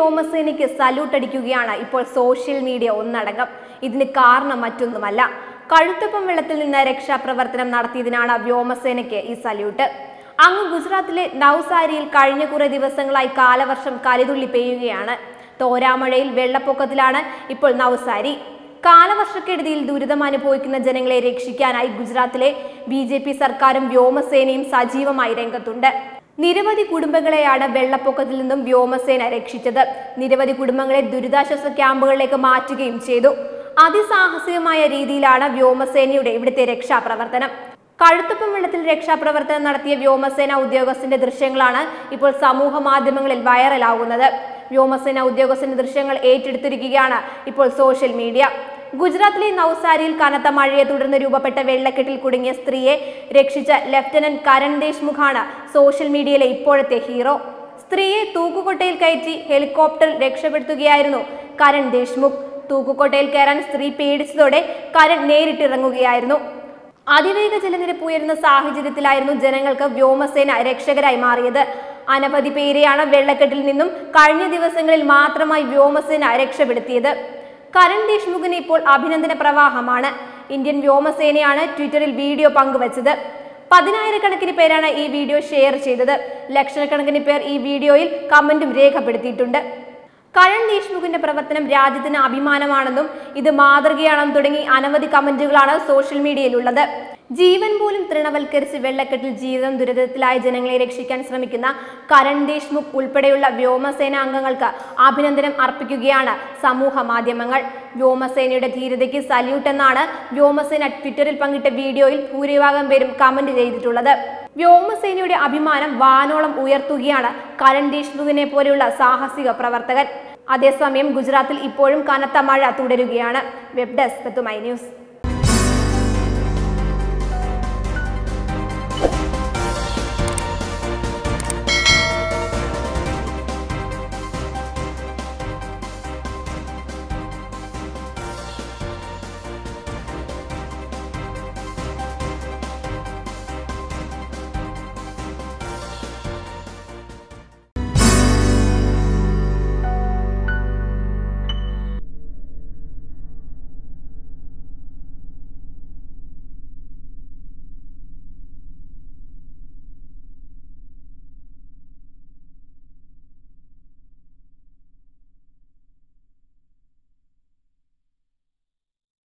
വ്യോമസേനയ്ക്ക് salute അടിക്കുകയാണ് ഇപ്പോൾ social media ഒന്നടങ്കം ഇതിന് കാരണം മറ്റൊന്നുമല്ല കഴുത്തൊപ്പം വെള്ളത്തിൽ നിന്ന് രക്ഷാപ്രവർത്തനം നടത്തിയതിനാണ് വ്യോമസേനയ്ക്ക് ഈ സല്യൂട്ട് അങ്ങ് ഗുജറാത്തിലെ നവസാരിയിൽ കഴിഞ്ഞ കുറെ ദിവസങ്ങളായി കാലവർഷം കലിതുള്ളി പെയ്യുകയാണ് തോരാമഴയിൽ വെള്ളപ്പൊക്കത്തിലാണ് ഇപ്പോൾ നവസാരി കാലവർഷക്കെടുതിയിൽ ദുരിതം അനുഭവിക്കുന്ന ജനങ്ങളെ രക്ഷിക്കാനായി ഗുജറാത്തിലെ ബി ജെ പി സർക്കാരും വ്യോമസേനയും സജീവമായി രംഗത്തുണ്ട് നിരവധി കുടുംബങ്ങളെയാണ് വെള്ളപ്പൊക്കത്തിൽ നിന്നും വ്യോമസേന രക്ഷിച്ചത് നിരവധി കുടുംബങ്ങളെ ദുരിതാശ്വാസ ക്യാമ്പുകളിലേക്ക് മാറ്റുകയും ചെയ്തു അതിസാഹസികമായ രീതിയിലാണ് വ്യോമസേനയുടെ ഇവിടുത്തെ രക്ഷാപ്രവർത്തനം കഴുത്തുപ്പം വെള്ളത്തിൽ രക്ഷാപ്രവർത്തനം നടത്തിയ വ്യോമസേന ഉദ്യോഗസ്ഥന്റെ ദൃശ്യങ്ങളാണ് ഇപ്പോൾ സമൂഹ മാധ്യമങ്ങളിൽ വൈറലാകുന്നത് വ്യോമസേന ഉദ്യോഗസ്ഥന്റെ ദൃശ്യങ്ങൾ ഏറ്റെടുത്തിരിക്കുകയാണ് ഇപ്പോൾ സോഷ്യൽ മീഡിയ ഗുജറാത്തിലെ നവസാരിയിൽ കനത്ത മഴയെ തുടർന്ന് രൂപപ്പെട്ട വെള്ളക്കെട്ടിൽ കുടുങ്ങിയ സ്ത്രീയെ രക്ഷിച്ച ലഫ്റ്റനന്റ് കരൺ ദേശ്മുഖാണ് സോഷ്യൽ മീഡിയയിലെ ഇപ്പോഴത്തെ ഹീറോ സ്ത്രീയെ തൂക്കുകൊട്ടയിൽ കയറ്റി ഹെലികോപ്റ്ററിൽ രക്ഷപ്പെടുത്തുകയായിരുന്നു കരൺ ദേശ്മുഖ് തൂക്കുകൊട്ടയിൽ കയറാൻ സ്ത്രീ പേടിച്ചതോടെ കരൺ നേരിട്ടിറങ്ങുകയായിരുന്നു അതിവേഗ ജലനിരപ്പ് ഉയരുന്ന സാഹചര്യത്തിലായിരുന്നു ജനങ്ങൾക്ക് വ്യോമസേന രക്ഷകരായി മാറിയത് അനവധി പേരെയാണ് വെള്ളക്കെട്ടിൽ നിന്നും കഴിഞ്ഞ ദിവസങ്ങളിൽ മാത്രമായി വ്യോമസേന രക്ഷപ്പെടുത്തിയത് കരൺ ദേശ്മുഖിന് ഇപ്പോൾ അഭിനന്ദന പ്രവാഹമാണ് ഇന്ത്യൻ വ്യോമസേനയാണ് ട്വിറ്ററിൽ വീഡിയോ പങ്കുവച്ചത് പതിനായിരക്കണക്കിന് പേരാണ് ഈ വീഡിയോ ഷെയർ ചെയ്തത് ലക്ഷക്കണക്കിന് പേർ ഈ വീഡിയോയിൽ കമന്റും രേഖപ്പെടുത്തിയിട്ടുണ്ട് കരൺ ദേശ്മുഖിന്റെ പ്രവർത്തനം രാജ്യത്തിന് അഭിമാനമാണെന്നും ഇത് മാതൃകയാണെന്നും തുടങ്ങി അനവധി കമന്റുകളാണ് സോഷ്യൽ മീഡിയയിലുള്ളത് ജീവൻ പോലും തൃണവൽക്കരിച്ച് വെള്ളക്കെട്ടിൽ ജീവിതം ദുരിതത്തിലായ ജനങ്ങളെ രക്ഷിക്കാൻ ശ്രമിക്കുന്ന കരൺ ദേശ്മുഖ് ഉൾപ്പെടെയുള്ള വ്യോമസേന അംഗങ്ങൾക്ക് അഭിനന്ദനം അർപ്പിക്കുകയാണ് സമൂഹ മാധ്യമങ്ങൾ വ്യോമസേനയുടെ ധീരതയ്ക്ക് സല്യൂട്ട് എന്നാണ് വ്യോമസേന ട്വിറ്ററിൽ പങ്കിട്ട വീഡിയോയിൽ ഭൂരിഭാഗം പേരും കമന്റ് ചെയ്തിട്ടുള്ളത് വ്യോമസേനയുടെ അഭിമാനം വാനോളം ഉയർത്തുകയാണ് കരൺ ദേശ്മുഖിനെ പോലെയുള്ള സാഹസിക പ്രവർത്തകൻ അതേസമയം ഗുജറാത്തിൽ ഇപ്പോഴും കനത്ത മഴ തുടരുകയാണ് വെബ് ഡെസ്ക് ന്യൂസ്